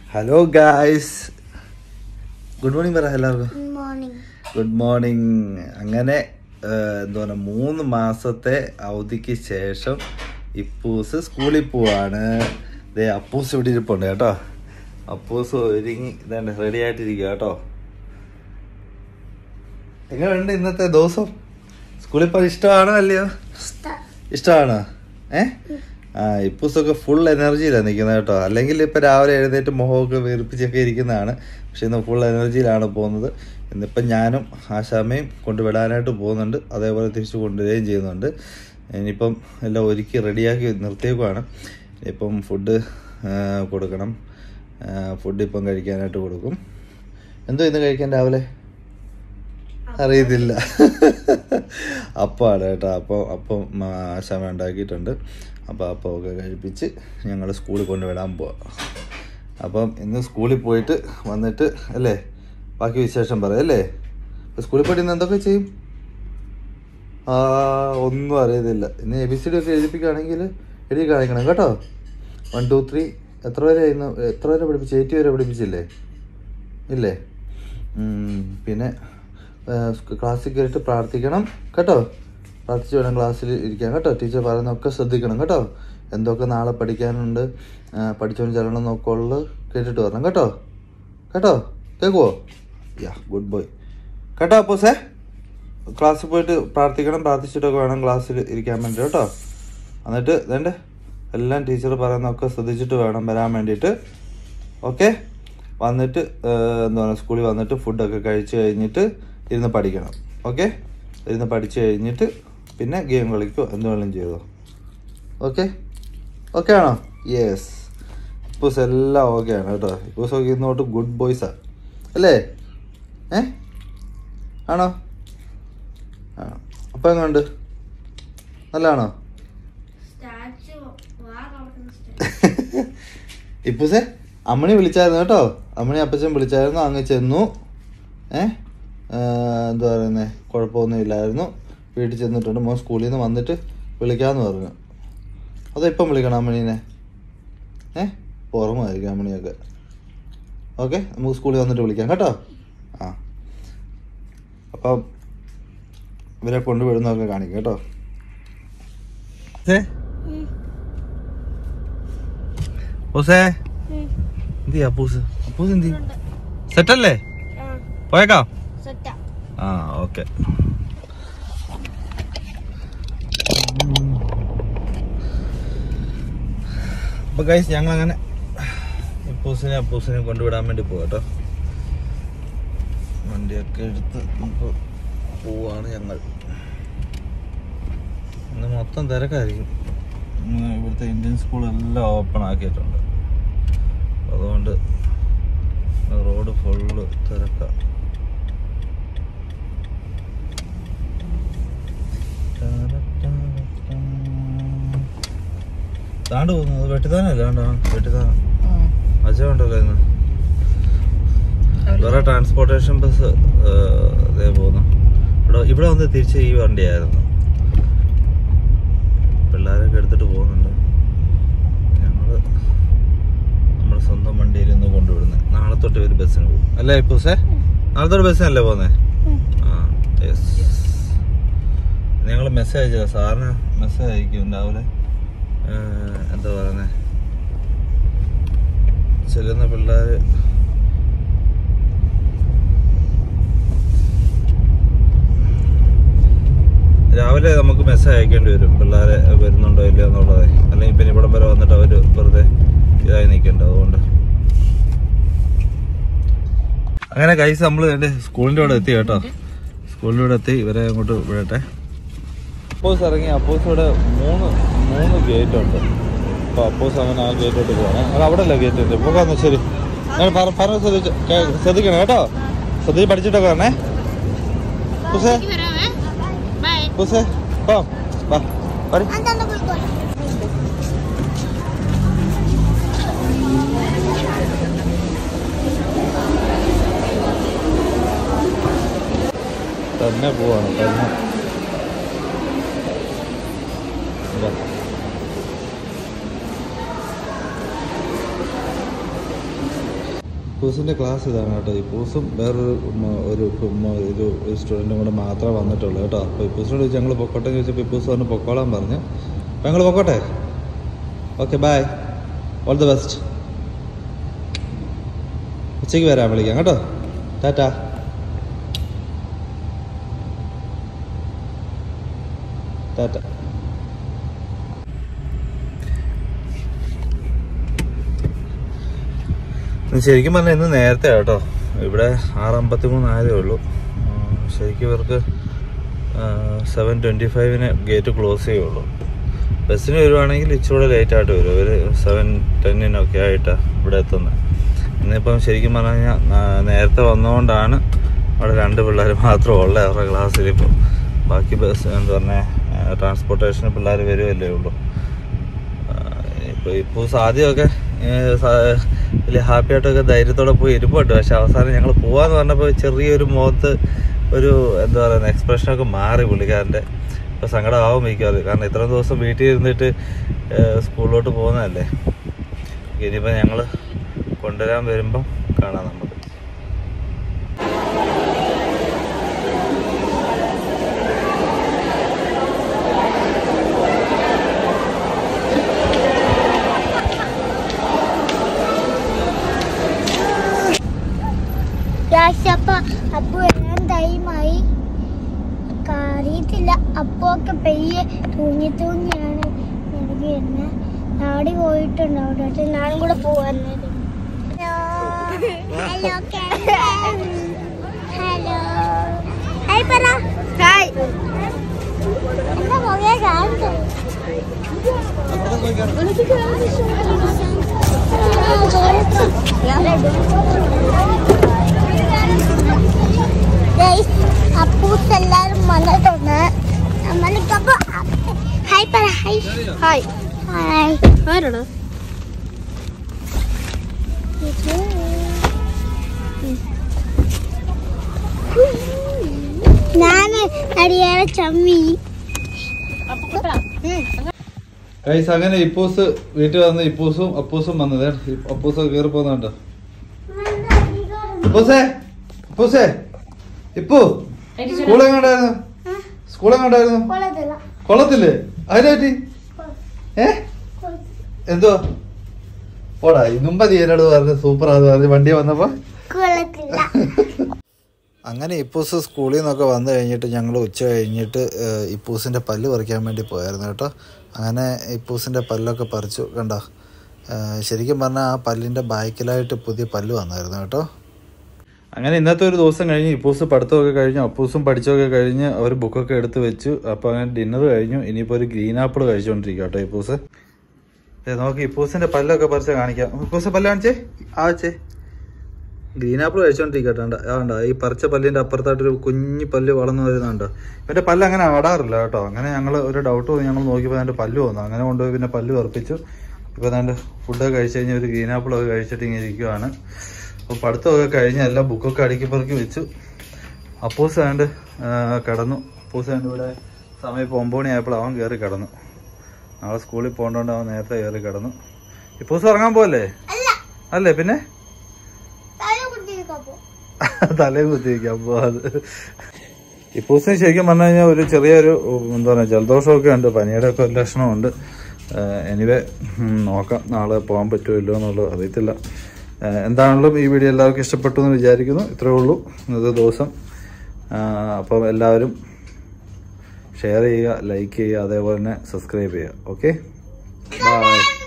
Hello guys good morning പറ എല്ലാവർക്കും good morning good morning അങ്ങനെ ഏഹ്, എന്താ പറയുക മൂന്ന് മാസത്തെ അവധിക്ക് ശേഷം ഇപ്പൂസ് സ്കൂളിൽ പോവാണ് ദേ അപ്പൂസ് ഇവിടെ ഇരിപ്പുണ്ട് കേട്ടോ അപ്പൂസ് ഒരുങ്ങി ഇതാണ്ട് റെഡി ആയിട്ടിരിക്കുക കേട്ടോ എങ്ങനെയുണ്ട് ഇന്നത്തെ ദിവസം സ്കൂളിൽ പോകാൻ ഇഷ്ടമാണോ അല്ലയോ ഇഷ്ടമാണോ ഏ ആ ഇപ്പൂസൊക്കെ ഫുൾ എനർജിയിലാണ് നിൽക്കുന്നത് കേട്ടോ അല്ലെങ്കിൽ ഇപ്പം രാവിലെ എഴുന്നേറ്റ് മുഖമൊക്കെ വീർപ്പിച്ചൊക്കെ ഇരിക്കുന്നതാണ് പക്ഷെ ഇന്ന് ഫുൾ എനർജിയിലാണ് പോകുന്നത് ഇന്നിപ്പം ഞാനും ആശാമയും കൊണ്ടുവിടാനായിട്ട് പോകുന്നുണ്ട് അതേപോലെ തിരിച്ചു കൊണ്ടുവരികയും ചെയ്യുന്നുണ്ട് ഇനിയിപ്പം എല്ലാം ഒരുക്കി റെഡിയാക്കി നിർത്തിയേക്കുവാണ് ഇപ്പം ഫുഡ് കൊടുക്കണം ഫുഡ് ഇപ്പം കഴിക്കാനായിട്ട് കൊടുക്കും എന്തോ ഇന്ന് കഴിക്കാൻ രാവിലെ അറിയത്തില്ല അപ്പമാണ് കേട്ടോ അപ്പം അപ്പം ആശാമ ഉണ്ടാക്കിയിട്ടുണ്ട് അപ്പോൾ അപ്പം ഒക്കെ കഴിപ്പിച്ച് ഞങ്ങൾ സ്കൂളിൽ കൊണ്ടുവിടാൻ പോവാം അപ്പം ഇന്ന് സ്കൂളിൽ പോയിട്ട് വന്നിട്ട് അല്ലേ ബാക്കി വിശേഷം പറയാം അല്ലേ സ്കൂളിൽ പോയിട്ട് ഇന്ന് എന്തൊക്കെ ചെയ്യും ആ ഒന്നും അറിയത്തില്ല ഇന്ന് എ ബി സി ഡി ഒക്കെ എഴുതിപ്പിക്കുകയാണെങ്കിൽ എഴുതി കാണിക്കണം കേട്ടോ വൺ ടു ത്രീ എത്ര വരെ ആയിരുന്നു എത്ര വരെ പഠിപ്പിച്ചു എയ്റ്റ് വരെ പഠിപ്പിച്ചില്ലേ ഇല്ലേ ഉം, പിന്നെ ക്ലാസ്സിൽ കയറിയിട്ട് പ്രാർത്ഥിക്കണം കേട്ടോ പ്രാർത്ഥിച്ച് വേണം ക്ലാസ്സിൽ ഇരിക്കാൻ കേട്ടോ ടീച്ചർ പറയുന്നതൊക്കെ ശ്രദ്ധിക്കണം കേട്ടോ എന്തൊക്കെ നാളെ പഠിക്കാനുണ്ട് ആ, പഠിച്ചോണ്ട് ചെല്ലണം നോക്കുള്ളത് കേട്ടിട്ട് വരണം കേട്ടോ കേട്ടോ കേൾക്കുവോ യാ ഗുഡ് ബോയ് കേട്ടോ അപ്പോസേ ക്ലാസ്സിൽ പോയിട്ട് പ്രാർത്ഥിക്കണം പ്രാർത്ഥിച്ചിട്ടൊക്കെ വേണം ക്ലാസ്സിൽ ഇരിക്കാൻ വേണ്ടി കേട്ടോ എന്നിട്ട് ഇതേണ്ട എല്ലാം ടീച്ചർ പറയുന്നതൊക്കെ ശ്രദ്ധിച്ചിട്ട് വേണം വരാൻ വേണ്ടിയിട്ട് ഓക്കെ വന്നിട്ട് ഏഹ്, എന്താ പറയുക സ്കൂളിൽ വന്നിട്ട് ഫുഡൊക്കെ കഴിച്ച് കഴിഞ്ഞിട്ട് ഇരുന്ന് പഠിക്കണം ഓക്കെ ഇരുന്ന് പഠിച്ച് കഴിഞ്ഞിട്ട് പിന്നെ ഗെയിം കളിക്കോ എന്ത് വേണമെങ്കിലും ചെയ്തോ ഓക്കെ ഓക്കെ ആണോ യെസ് ഇപ്പൂസ് എല്ലാം ഓക്കെ ആണ് കേട്ടോ ഇപ്പൂസ് ഒക്കെ ഇന്നോട്ട് ഗുഡ് ബോയ്സാ അല്ലേ ഏ ആണോ ആ അപ്പം എങ്ങനെയുണ്ട് നല്ലതാണോ ഇപ്പൂസേ അമ്മണി വിളിച്ചായിരുന്നു കേട്ടോ അമ്മണി അപ്പച്ചൻ വിളിച്ചായിരുന്നു അങ്ങ് ചെന്നു ഏ ആ, എന്താ പറയുന്നേ കുഴപ്പമൊന്നും ഇല്ലായിരുന്നു വീട്ടിൽ ചെന്നിട്ടുണ്ട് മോൻ സ്കൂളിൽ നിന്ന് വന്നിട്ട് വിളിക്കാമെന്ന് പറഞ്ഞു അതോ ഇപ്പം വിളിക്കണം അമ്മണീനെ ഏ പുറമായിരിക്കും അമ്മണിയൊക്കെ ഓക്കെ നമുക്ക് സ്കൂളിൽ വന്നിട്ട് വിളിക്കാം കേട്ടോ ആ അപ്പം ഇവരെ കൊണ്ടുവിടുന്നതൊക്കെ കാണിക്കാം കേട്ടോ പൂസേ എന്തി അപ്പൂസ് അപ്പൂസ് എന്തി സെറ്റല്ലേ പോയേക്കാം ആ ഓക്കെ അപ്പൊ ഗൈസ് ഞങ്ങൾ അങ്ങനെ അപ്പൂസിനെ അപ്പൂസിനെ കൊണ്ടുവിടാൻ വേണ്ടി പോകട്ടോ വണ്ടിയൊക്കെ എടുത്ത് നമുക്ക് പോവാണ് ഞങ്ങൾ ഇന്ന് മൊത്തം തിരക്കായിരിക്കും ഇന്ന് ഇവിടുത്തെ ഇന്ത്യൻ സ്കൂളെല്ലാം ഓപ്പൺ ആക്കിയിട്ടുണ്ട് അതുകൊണ്ട് റോഡ് ഫുള്ള് തിരക്കാണ് താണ്ട് പോകുന്നത് വെട്ടിത്താനല്ലേ വേണ്ട വെട്ടിത്താനം അജയുണ്ടല്ലോ ഇന്ന് വേറെ ട്രാൻസ്പോർട്ടേഷൻ ബസ് ഇതേ പോകുന്നു ഇവിടെ ഇവിടെ വന്ന് തിരിച്ച് ഈ വണ്ടിയായിരുന്നു പിള്ളേരൊക്കെ എടുത്തിട്ട് പോകുന്നുണ്ട് ഞങ്ങള് നമ്മുടെ സ്വന്തം വണ്ടിയിൽ നിന്ന് കൊണ്ടുവിടുന്നത് നാളെ തൊട്ട് ഒരു ബസ്സിന് പോകും അല്ലേ ഇപ്പൂസേ നാളെ തൊട്ട് ബസ്സിനല്ലേ പോകുന്നേ ആ യെസ് ഞങ്ങൾ മെസ്സേജ് അയച്ചതാ സാറിന് മെസ്സേജ് അയക്കും രാവിലെ ഏഹ്, എന്താ പറയുന്നത് ചെല്ലുന്ന പിള്ളേർ രാവിലെ നമുക്ക് മെസ്സേജ് അയക്കേണ്ടി വരും പിള്ളേരെ വരുന്നുണ്ടോ ഇല്ലയോ എന്നുള്ളത് അല്ലെങ്കിൽ പിന്നെ ഇവിടം വരെ വന്നിട്ട് അവർ വെറുതെ ഇതായി നിൽക്കണ്ട അതുകൊണ്ട് അങ്ങനെ കൈസ് നമ്മൾ എൻ്റെ സ്കൂളിൻ്റെ അവിടെ എത്തി കേട്ടോ സ്കൂളിൻ്റെ അവിടെ എത്തി ഇവരെ അങ്ങോട്ട് വിടട്ടെ അപ്പോസ് ഇറങ്ങി അപ്പോസ് ഇവിടെ മൂന്ന് മൂന്ന് ഗേറ്റ് ഉണ്ട് അപ്പോൾ അപ്പോസ് അങ്ങനെ ആ ഗേറ്റോട്ട് പോകണം അത് അവിടെ അല്ല ഗേറ്റ് ഉണ്ട് പോകാന്ന് ശരി ഞാൻ പറ പറഞ്ഞ ശ്രദ്ധിച്ച് കേ- ശ്രദ്ധിക്കണം കേട്ടോ ശ്രദ്ധിച്ച് പഠിച്ചിട്ടൊക്കെ വരണേ പൂസേ പൂസേ പോ വാ പറ തന്നെ പോവാണ് തന്നെ വാ. ഇപ്പൂസിൻ്റെ ക്ലാസ് ഇതാണ് കേട്ടോ ഇപ്പൂസും വേറൊരു ഉം, ഒരു ഉം, ഒരു ഒരു സ്റ്റുഡൻറ്റും കൂടെ മാത്രമേ വന്നിട്ടുള്ളൂ കേട്ടോ അപ്പോൾ ഇപ്പൂസിനോട് ചോദിച്ചു ഞങ്ങൾ പൊക്കോട്ടെ എന്ന് ചോദിച്ചപ്പോൾ ഇപ്പൂസ് പറഞ്ഞ് പൊക്കോളാൻ പറഞ്ഞു അപ്പോൾ ഞങ്ങൾ പൊക്കോട്ടെ okay bye all the best ഉച്ചയ്ക്ക് വരാം വിളിക്കാം കേട്ടോ ടാറ്റാ ടാറ്റ ശരിക്കും പറഞ്ഞാൽ ഇന്ന് നേരത്തെ കേട്ടോ ഇവിടെ ആറ് അമ്പത്തി മൂന്ന് ആയതേ ഉള്ളൂ ആ, ശരിക്കും ഇവർക്ക് സെവൻ ട്വൻറ്റി ഫൈവിന് ഗേറ്റ് ക്ലോസ് ചെയ്യുള്ളൂ ബസ്സിന് വരുവാണെങ്കിൽ ഇച്ചിരൂടെ ലേറ്റ് ആയിട്ട് വരും ഒരു സെവൻ ടെന്നിനൊക്കെ ആയിട്ടാണ് ഇവിടെ എത്തുന്നത് ഇന്നിപ്പം ശരിക്കും പറഞ്ഞു കഴിഞ്ഞാൽ ആ, നേരത്തെ വന്നുകൊണ്ടാണ് അവിടെ രണ്ട് പിള്ളേർ മാത്രമേ ഉള്ളൂ അവരുടെ ക്ലാസ്സിൽ ഇപ്പോൾ ബാക്കി ബസ് എന്താ പറഞ്ഞാൽ ട്രാൻസ്പോർട്ടേഷന് പിള്ളേർ വരുമല്ലേ ഉള്ളൂ ഇപ്പോൾ ഇപ്പോൾ സാധ്യമൊക്കെ വലിയ ഹാപ്പി ആയിട്ടൊക്കെ ധൈര്യത്തോടെ പോയി ഇരിപ്പുണ്ട് പക്ഷെ അവസാനം ഞങ്ങൾ പോവാന്ന് പറഞ്ഞപ്പോൾ ചെറിയൊരു മുഖത്ത് ഒരു എന്താ പറയുക എക്സ്പ്രഷനൊക്കെ മാറി പുള്ളിക്കാരൻ്റെ ഇപ്പോൾ സങ്കടമാവും മിക്കവാറും കാരണം ഇത്രയും ദിവസം വീട്ടിൽ ഇരുന്നിട്ട് ഏഹ്, സ്കൂളിലോട്ട് പോകുന്നതല്ലേ ഇനിയിപ്പോൾ ഞങ്ങൾ കൊണ്ടുവരാൻ വരുമ്പം കാണാം നമുക്ക് രാശപ്പ അപ്പു വരാൻ ടൈമായി അറിയത്തില്ല അപ്പു ഒക്കെ പെയ്യെ തൂങ്ങി തൂങ്ങിയാണ് എനിക്ക് വരുന്നത് നാടി പോയിട്ടുണ്ട് അവിടെ നാളും കൂടെ പോവാന്നത് ഹലോ ഹലോ ഹായ് പറ ഹായ് എന്താ പോകെ കാണുന്നു അപ്പൂസ് എല്ലാരും വന്നിട്ടുണ്ട് നമ്മളിപ്പോ ഹായ് പറ ഹായ് ഹായ് ഹായ് ആരാണ് ഞാന് അടിയേറെ ചമ്മി കൈസ് അങ്ങനെ ഇപ്പൂസ് വീട്ടിൽ വന്ന് ഇപ്പൂസും അപ്പൂസും വന്നത് അപ്പൂസ് കയറി പോകുന്നുണ്ടോ ഇപ്പൂസേ ഇപ്പൂസേ ഇപ്പു സ്കൂൾ എങ്ങോട്ടായിരുന്നു സ്കൂൾ എങ്ങോട്ടായിരുന്നു കൊള്ളത്തില്ല കൊള്ളത്തില്ലേ അതിനാറ്റി ഏ എന്തോ ഓടാ മുമ്പ് നീ എന്നോട് പറഞ്ഞു സൂപ്പർ ആന്ന് പറഞ്ഞു വണ്ടി വന്നപ്പോ കൊള്ളത്തില്ല അങ്ങനെ ഇപ്പൂസ് സ്കൂളിൽ നിന്നൊക്കെ വന്നു കഴിഞ്ഞിട്ട് ഞങ്ങൾ ഉച്ച കഴിഞ്ഞിട്ട് ഏഹ്, ഇപ്പൂസിൻ്റെ പല്ല് പറിക്കാൻ വേണ്ടി പോയായിരുന്നു കേട്ടോ അങ്ങനെ ഇപ്പൂസിൻ്റെ പല്ലൊക്കെ പറിച്ചു കണ്ടോ ഏഹ്, ശരിക്കും പറഞ്ഞാൽ ആ പല്ലിൻ്റെ ബാക്കിലായിട്ട് പുതിയ പല്ല് വന്നായിരുന്നു കേട്ടോ അങ്ങനെ ഇന്നത്തെ ഒരു ദിവസം കഴിഞ്ഞ് ഇപ്പൂസ് പഠിത്തമൊക്കെ കഴിഞ്ഞു അപ്പൂസും പഠിച്ചൊക്കെ കഴിഞ്ഞ് അവർ ബുക്കൊക്കെ എടുത്ത് വെച്ചു അപ്പോൾ അങ്ങനെ ഡിന്നർ കഴിഞ്ഞു ഇനിയിപ്പോൾ ഒരു ഗ്രീൻ ആപ്പിൾ കഴിച്ചുകൊണ്ടിരിക്കുക കേട്ടോ ഇപ്പൂസ് ദേ നോക്കി ഇപ്പൂസിൻ്റെ പല്ലൊക്കെ പറിച്ച് കാണിക്കാം ഇപ്പൂസ് പല്ല് കാണിച്ചേ ആ വെച്ചേ ഗ്രീൻ ആപ്പിൾ കഴിച്ചോണ്ടിരിക്കട്ടെ ആണ്ട ഈ പറിച്ച പല്ലിന്റെ അപ്പുറത്തായിട്ടൊരു കുഞ്ഞു പല്ല് വളർന്നു വരുന്നുണ്ട് ഇവന്റെ പല്ല് അങ്ങനെ ആടാറില്ല കേട്ടോ അങ്ങനെ ഞങ്ങൾ ഒരു ഡൗട്ട് തോന്നി ഞങ്ങൾ നോക്കിയപ്പോൾ അതിന്റെ പല്ല് വന്നു അങ്ങനെ കൊണ്ടുപോയി പിന്നെ പല്ല് ഉറപ്പിച്ചു ഇപ്പൊ അതിന്റെ ഫുഡൊക്കെ കഴിച്ച് കഴിഞ്ഞ് ഒരു ഗ്രീൻ ആപ്പിൾ ഒക്കെ കഴിച്ചിട്ട് ഇങ്ങനെ ഇരിക്കുവാണ് അപ്പോൾ പഠിത്തമൊക്കെ കഴിഞ്ഞ് എല്ലാം ബുക്കൊക്കെ അടുക്കി പെറുക്കി വെച്ചു അപ്പൂസ് ആണ്ട് കിടന്നു അപ്പൂസ് ആണ്ട് ഇവിടെ സമയം ഇപ്പോൾ ഒമ്പത് മണിയായപ്പോൾ അവൻ കയറി കിടന്നു നാളെ സ്കൂളിൽ പോകേണ്ടതുകൊണ്ട് അവൻ നേരത്തെ കയറി കിടന്നു ഇപ്പൂസ് ഉറങ്ങാൻ പോവല്ലേ അല്ല അല്ലേ പിന്നെ താഴെ കുട്ടിയൊക്കെ പോ തലയും കുത്തിവെക്കാം അപ്പൊ അത് ഇപ്പൂസിന് ശരിക്കും പറഞ്ഞു കഴിഞ്ഞാൽ ഒരു ചെറിയൊരു ഉം, എന്താ പറയുക ജലദോഷമൊക്കെ ഉണ്ട് പനിയുടെ ഒക്കെ ഒരു ലക്ഷണമുണ്ട് എനിവേ നോക്കാം നാളെ പോകാൻ പറ്റുമോ ഇല്ലയോ എന്നുള്ളത് അറിയത്തില്ല ഏഹ്, എന്താണെങ്കിലും ഈ വീഡിയോ എല്ലാവർക്കും ഇഷ്ടപ്പെട്ടു എന്ന് വിചാരിക്കുന്നു ഇത്രയേ ഉള്ളൂ ഇന്നത്തെ ദിവസം ആഹ്, അപ്പം എല്ലാവരും ഷെയർ ചെയ്യുക ലൈക്ക് ചെയ്യുക അതേപോലെ തന്നെ സബ്സ്ക്രൈബ് ചെയ്യുക ഓക്കെ ബൈ